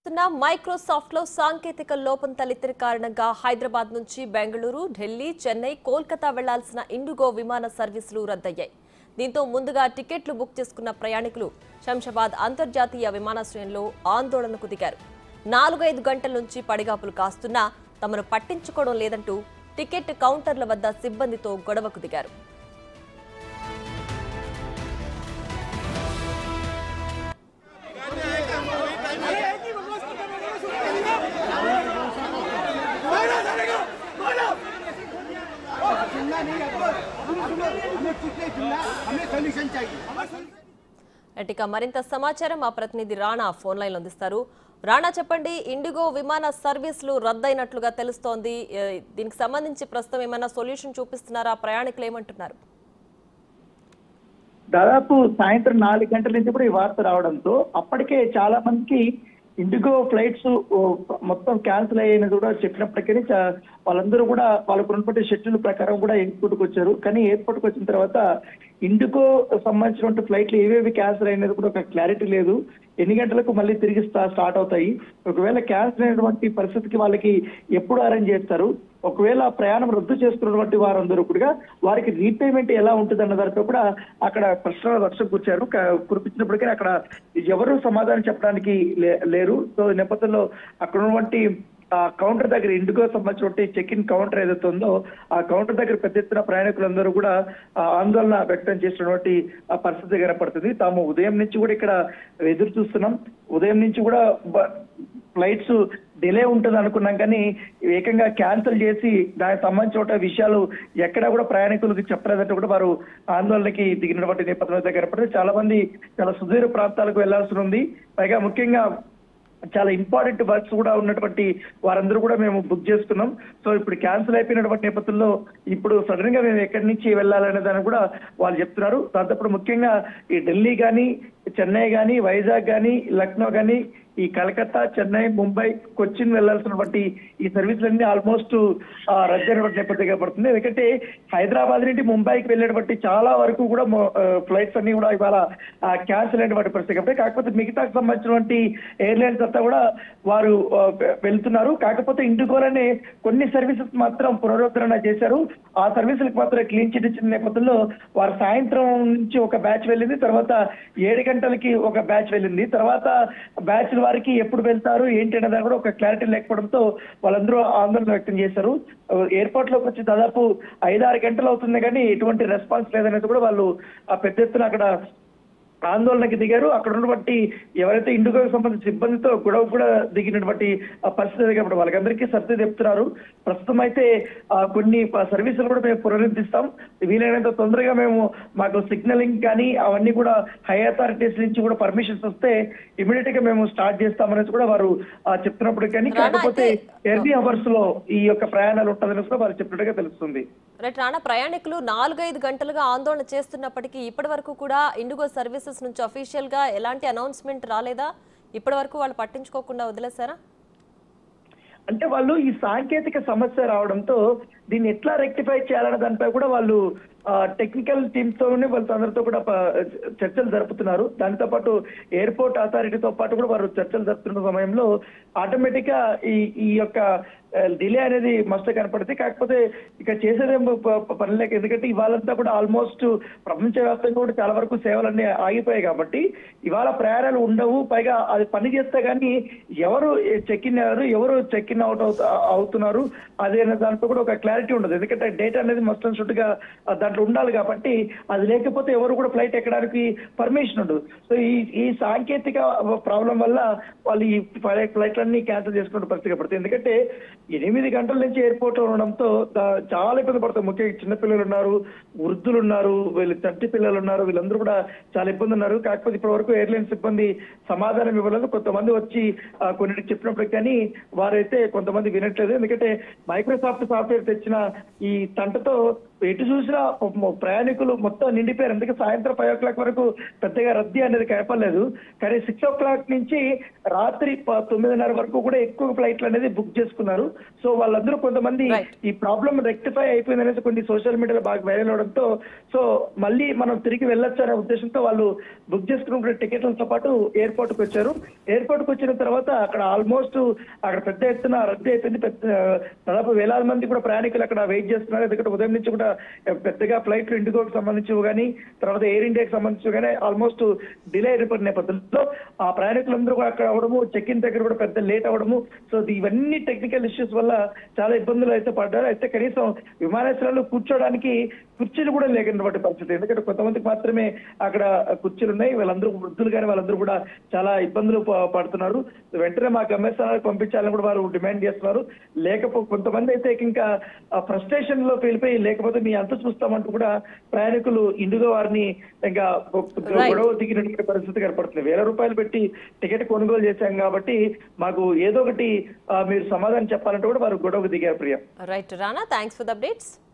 ఉన్న మైక్రోసాఫ్ట్ లో సాంకేతిక లోపం తలెత్తిన కారణంగా హైదరాబాద్ నుంచి బెంగళూరు ఢిల్లీ చెన్నై కోల్కతా వెళ్లాల్సిన ఇండిగో విమాన సర్వీసులు రద్దయ్యాయి దీంతో ముందుగా టికెట్లు బుక్ చేసుకున్న ప్రయాణికులు శంషాబాద్ అంతర్జాతీయ విమానాశ్రయంలో ఆందోళనకు దిగారు నాలుగైదు గంటల నుంచి పడిగాపులు కాస్తున్నా తమను పట్టించుకోవడం లేదంటూ టికెట్ కౌంటర్ల వద్ద సిబ్బందితో గొడవకు దిగారు सुनना नहीं है हमें कुछ नहीं सुनना हमें सोल्यूशन चाहिए ఇక మరింత సమాచారం మా ప్రతినిధి రాణా ఫోన్ లైన్ అందిస్తారు రాణా చెప్పండి ఇండిగో విమాన సర్వీసులు రద్దయినట్లుగా తెలుస్తోంది ఏ, దీనికి సంబంధించి ప్రస్తుతం ఏమైనా సొల్యూషన్ చూపిస్తున్నారా ప్రయాణికులు ఏమంటున్నారు దాదాపు సాయంత్రం నాలుగు గంటల నుంచి కూడా ఈ వార్త రావడంతో అప్పటికే చాలా మందికి ఇండిగో ఫ్లైట్స్ ఓ, మొత్తం క్యాన్సిల్ అయ్యాయని కూడా చెప్పినప్పటికీ చా- వాళ్ళందరూ కూడా వాళ్ళకు ఉన్నటువంటి షెడ్యూల్ ప్రకారం కూడా ఎయిర్పోర్ట్కి వచ్చారు కానీ ఎయిర్పోర్ట్కి వచ్చిన తర్వాత ఇండిగో సంబంధించినటువంటి ఫ్లైట్లు ఏవేవి క్యాన్సిల్ అయినది కూడా ఒక క్లారిటీ లేదు ఎన్ని గంటలకు మళ్ళీ తిరిగి స్టా- స్టార్ట్ అవుతాయి ఒకవేళ క్యాన్సిల్ అయినటువంటి పరిస్థితికి వాళ్ళకి ఎప్పుడు అరేంజ్ చేస్తారు ఒకవేళ ప్రయాణం రద్దు చేసుకున్నటువంటి వారందరూ కూడా వారికి రీపేమెంట్ ఎలా ఉంటుంది అన్న దానిపై కూడా అక్కడ ప్రశ్నలు వర్షం కూర్చారు క- కురిపించినప్పటికీ అక్కడ ఎవరు సమాధానం చెప్పడానికి లే- లేరు సో ఈ నేపథ్యంలో అక్కడ ఉన్నటువంటి ఆ కౌంటర్ దగ్గర ఇండిగో సంబంధించినటువంటి చెక్ ఇన్ కౌంటర్ ఏదైతే ఉందో ఆ కౌంటర్ దగ్గర పెద్ద ఎత్తున ప్రయాణికులందరూ కూడా ఆ, ఆందోళన వ్యక్తం చేసినటువంటి ఆ పరిస్థితి కనపడుతుంది తాము ఉదయం నుంచి కూడా ఇక్కడ ఎదురు చూస్తున్నాం ఉదయం నుంచి కూడా బ- ఫ్లైట్స్ డిలే ఉంటుంది అనుకున్నాం కానీ ఏకంగా క్యాన్సిల్ చేసి దానికి సంబంధించిన విషయాలు ఎక్కడా కూడా ప్రయాణికులకు చెప్పలేదంటే కూడా వారు ఆందోళనకి దిగినటువంటి నేపథ్యంలో అయితే కనపడుతుంది చాలా మంది చాలా సుదూర ప్రాంతాలకు వెళ్లాల్సి ఉంది పైగా ముఖ్యంగా చాలా ఇంపార్టెంట్ వర్క్స్ కూడా ఉన్నటువంటి వారందరూ కూడా మేము బుక్ చేసుకున్నాం సో ఇప్పుడు క్యాన్సిల్ అయిపోయినటువంటి నేపథ్యంలో ఇప్పుడు సడన్ గా మేము ఎక్కడి నుంచి వెళ్ళాలనే దాన్ని కూడా వాళ్ళు చెప్తున్నారు దాంతో ముఖ్యంగా ఈ ఢిల్లీ కానీ చెన్నై కానీ వైజాగ్ కానీ లక్నో కానీ ఈ కలకత్తా చెన్నై ముంబై కొచ్చిన్ వెళ్లాల్సినటువంటి ఈ సర్వీసులన్నీ ఆల్మోస్ట్ రద్దయినటువంటి నేపథ్యంగా పడుతుంది ఎందుకంటే హైదరాబాద్ నుండి ముంబైకి వెళ్ళేటువంటి చాలా వరకు కూడా ఫ్లైట్స్ అన్ని కూడా ఇవాళ క్యాన్సిల్ అయినటువంటి పరిస్థితి కాబట్టి కాకపోతే మిగతాకు సంబంధించినటువంటి ఎయిర్లైన్స్ అంతా కూడా వారు ఆ, వె- వెళ్తున్నారు కాకపోతే ఇండిగోలోనే కొన్ని సర్వీసెస్ మాత్రం పునరుద్ధరణ చేశారు ఆ సర్వీసులకు మాత్రం క్లీన్ చిట్ ఇచ్చిన నేపథ్యంలో వారు సాయంత్రం నుంచి ఒక బ్యాచ్ వెళ్ళింది తర్వాత ఏడు గంటలకి ఒక బ్యాచ్ వెళ్ళింది తర్వాత బ్యాచ్ వారికి ఎప్పుడు వెళ్తారు ఏంటి అనే దాని కూడా ఒక క్లారిటీ లేకపోవడంతో వాళ్ళందరూ ఆందోళన వ్యక్తం చేశారు ఎయిర్పోర్ట్ లోకి వచ్చి దాదాపు ఐదారు గంటలు అవుతుంది కానీ ఎటువంటి రెస్పాన్స్ లేదనేది కూడా వాళ్ళు ఆ పెద్ద ఎత్తున అక్కడ ఆందోళనకి దిగారు అక్కడ ఉన్నటువంటి ఎవరైతే ఇండిగోకి సంబంధించిన సిబ్బందితో గొడవ కూడా దిగినటువంటి ఆ పరిస్థితి కాబట్టి వాళ్ళకందరికీ సర్ది చెప్తున్నారు ప్రస్తుతం అయితే ఆ, కొన్ని ప- సర్వీసులు కూడా మేము పునరుద్ధరిస్తాం వీలైనంత తొందరగా మేము మాకు సిగ్నలింగ్ కానీ అవన్నీ కూడా హై అథారిటీస్ నుంచి కూడా పర్మిషన్స్ వస్తే ఇమీడియట్ గా మేము స్టార్ట్ చేస్తామనేసి కూడా వారు ఆ, చెప్తున్నప్పుడు కానీ రానా, కాకపోతే అయితే- ఎర్లీ అవర్స్ లో ఈ యొక్క ప్రయాణాలు ఉంటుందని కూడా వారు చెప్పినట్టుగా తెలుస్తుంది రైట్ రాణా ప్రయాణికులు నాలుగైదు గంటలుగా ఆందోళన చేస్తున్నప్పటికీ ఇప్పటి వరకు కూడా ఇండిగో సర్వీసెస్ నుంచి అఫీషియల్ గా ఎలాంటి అనౌన్స్మెంట్ రాలేదా ఇప్పటి వరకు వాళ్ళు పట్టించుకోకుండా వదిలేశారా అంటే వాళ్ళు ఈ సాంకేతిక సమస్య రావడంతో దీన్ని ఎట్లా రెక్టిఫై చేయాలనే దానిపై కూడా వాళ్ళు టెక్నికల్ టీమ్స్ తోనే వాళ్ళతో అందరితో కూడా ప- చర్చలు జరుపుతున్నారు దానితో పాటు ఎయిర్పోర్ట్ అథారిటీతో పాటు కూడా వారు చర్చలు జరుపుతున్న సమయంలో ఆటోమేటిక్ గా ఈ ఈ యొక్క డిలే అనేది మస్తు కనపడుతుంది కాకపోతే ఇక చేసేదేం ప- ప- పని లేక ఎందుకంటే ఇవాళంతా కూడా ఆల్మోస్ట్ ప్రపంచవ్యాప్తంగా కూడా చాలా వరకు సేవలన్నీ ఆగిపోయాయి కాబట్టి ఇవాళ ప్రయాణాలు ఉండవు పైగా అది పని చేస్తే కానీ ఎవరు చెక్ ఇన్ అయ్యారు ఎవరు చెక్ ఇన్ అవుట్ అవుతున్నారు అదే అనే దాంట్లో కూడా ఒక క్లారిటీ ఉండదు ఎందుకంటే డేటా అనేది మస్ట్ షుట్ గా ఆ, దాంట్లో ఉండాలి కాబట్టి అది లేకపోతే ఎవరు కూడా ఫ్లైట్ ఎక్కడానికి పర్మిషన్ ఉండదు సో ఈ ఈ సాంకేతిక ప్రాబ్లం వల్ల వాళ్ళు ఈ ఫ్లైట్ అన్ని క్యాన్సిల్ చేసుకునే పరిస్థితి పడుతుంది ఎందుకంటే ఎనిమిది గంటల నుంచి ఎయిర్పోర్ట్ లో ఉండడంతో దా- చాలా ఇబ్బంది పడతారు ముఖ్యంగా చిన్నపిల్లలు ఉన్నారు వృద్ధులు ఉన్నారు వీళ్ళు చంటి పిల్లలు ఉన్నారు వీళ్ళందరూ కూడా చాలా ఇబ్బంది ఉన్నారు కాకపోతే ఇప్పటి వరకు ఎయిర్లైన్స్ సిబ్బంది సమాధానం ఇవ్వలేదు కొంతమంది వచ్చి ఆ, కొన్నిటికి చెప్పినప్పుడు కానీ వారైతే కొంతమంది వినట్లేదు ఎందుకంటే మైక్రోసాఫ్ట్ సాఫ్ట్వేర్ తెచ్చిన ఈ తంటతో ఎటు చూసినా మ- ప్రయాణికులు మొత్తం నిండిపోయారు అందుకే సాయంత్రం ఫైవ్ ఓ క్లాక్ వరకు పెద్దగా రద్దీ అనేది కనపడలేదు కానీ సిక్స్ ఓ క్లాక్ నుంచి రాత్రి ప- తొమ్మిదిన్నర వరకు కూడా ఎక్కువ ఫ్లైట్లు అనేది బుక్ చేసుకున్నారు సో వాళ్ళందరూ కొంతమంది Right. ఈ ప్రాబ్లం రెక్టిఫై అయిపోయింది అనేసి కొన్ని సోషల్ మీడియాలో బాగా వైరల్ అవడంతో సో మళ్ళీ మనం తిరిగి వెళ్ళొచ్చు అనే ఉద్దేశంతో వాళ్ళు బుక్ చేసుకున్న టికెట్లతో పాటు ఎయిర్పోర్ట్ కి వచ్చారు ఎయిర్పోర్ట్ కి వచ్చిన తర్వాత అక్కడ ఆల్మోస్ట్ అక్కడ పెద్ద ఎత్తున రద్దీ అయిపోయింది పెద్ద దాదాపు వేలాది మంది కూడా ప్రయాణికులు అక్కడ వెయిట్ చేస్తున్నారు ఎందుకంటే ఉదయం నుంచి కూడా పెద్దగా ఫ్లైట్లు ఇండిగోకి సంబంధించి కానీ తర్వాత ఎయిర్ ఇండియాకి సంబంధించి కానీ ఆల్మోస్ట్ డిలే అయిపోయిన నేపథ్యంలో ఆ ప్రయాణికులందరూ కూడా అక్కడ అవడము చెక్ ఇన్ దగ్గర కూడా పెద్ద లేట్ అవడము సో ఇవన్నీ టెక్నికల్ ఇష్యూస్ వల్ల చాలా ఇబ్బందులు అయితే పడ్డారు అయితే కనీసం విమానాశ్రయాల్లో కూర్చోడానికి కుర్చీలు కూడా లేకున్నటువంటి పరిస్థితి ఎందుకంటే కొంతమందికి మాత్రమే అక్కడ కుర్చీలు ఉన్నాయి వాళ్ళందరూ వృద్ధులు కానీ వాళ్ళందరూ కూడా చాలా ఇబ్బందులు ప- పడుతున్నారు వెంటనే మా గమ్యస్థానాలకు పంపించాలని కూడా వారు డిమాండ్ చేస్తున్నారు లేకపో కొంతమంది అయితే ఇంకా ఫ్రస్ట్రేషన్ లో వెళ్ళిపోయి లేకపోతే మీ అంత చూస్తామంటూ కూడా ప్రయాణికులు ఇందుగా వారిని ఇంకా Right. గొడవ దిగినటువంటి పరిస్థితి కనపడుతుంది వేల రూపాయలు పెట్టి టికెట్ కొనుగోలు చేశాం కాబట్టి మాకు ఏదో ఒకటి ఆ, మీరు సమాధానం చెప్పాలంటే కూడా వారు గొడవకు దిగారు Priya right Rana thanks for the updates